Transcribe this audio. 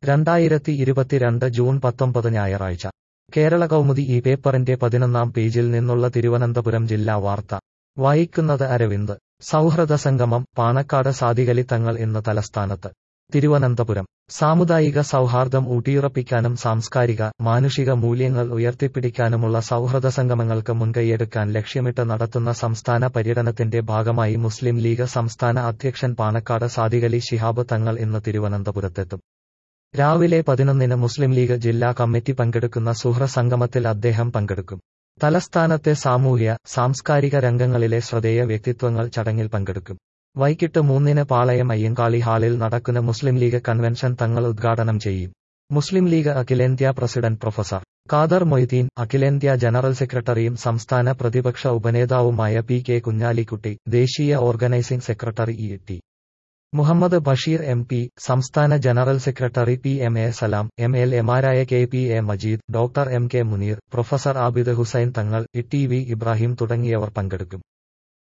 രണ്ടായിരത്തി ഇരുപത്തിരണ്ട് ജൂൺ പത്തൊമ്പത് ഞായറാഴ്ച കേരള കൗമുദി ഈ പേപ്പറിന്റെ പതിനൊന്നാം പേജിൽ നിന്നുള്ള തിരുവനന്തപുരം ജില്ലാ വാർത്ത വായിക്കുന്നത് അരവിന്ദ് സൗഹൃദ സംഗമം പാണക്കാട് സാദികലി തങ്ങൾ ഇന്ന് തലസ്ഥാനത്ത് തിരുവനന്തപുരം സാമുദായിക സൗഹാർദ്ദം ഊട്ടിയുറപ്പിക്കാനും സാംസ്കാരിക മാനുഷിക മൂല്യങ്ങൾ ഉയർത്തിപ്പിടിക്കാനുമുള്ള സൗഹൃദ സംഗമങ്ങൾക്ക് മുൻകൈയെടുക്കാൻ ലക്ഷ്യമിട്ട് നടത്തുന്ന സംസ്ഥാന പര്യടനത്തിന്റെ ഭാഗമായി മുസ്ലിം ലീഗ് സംസ്ഥാന അധ്യക്ഷൻ പാണക്കാട് സാദികലി ശിഹാബ് തങ്ങൾ ഇന്ന് തിരുവനന്തപുരത്തെത്തും രാവിലെ പതിനൊന്നിന് മുസ്ലിം ലീഗ് ജില്ലാ കമ്മിറ്റി പങ്കെടുക്കുന്ന സുഹ്ര സംഗമത്തിൽ അദ്ദേഹം പങ്കെടുക്കും തലസ്ഥാനത്തെ സാമൂഹ്യ സാംസ്കാരിക രംഗങ്ങളിലെ ശ്രദ്ധേയ വ്യക്തിത്വങ്ങൾ ചടങ്ങിൽ പങ്കെടുക്കും വൈകിട്ട് മൂന്നിന് പാളയം അയ്യങ്കാളി ഹാളിൽ നടക്കുന്ന മുസ്ലിം ലീഗ് കൺവെൻഷൻ തങ്ങൾ ഉദ്ഘാടനം ചെയ്യും മുസ്ലിം ലീഗ് അഖിലേന്ത്യാ പ്രസിഡന്റ് പ്രൊഫസർ ഖാദർ മൊയ്തീൻ അഖിലേന്ത്യാ ജനറൽ സെക്രട്ടറിയും സംസ്ഥാന പ്രതിപക്ഷ ഉപനേതാവുമായ പി കെ കുഞ്ഞാലിക്കുട്ടി ദേശീയ organising secretary E T Muhammad Basheer M P സംസ്ഥാന general secretary P M A Salam M L എമാരായ K P A Majeed doctor M K Muneer professor Abid Hussain Thangal E T V Ibrahim തുടങ്ങിയവർ പങ്കെടുക്കും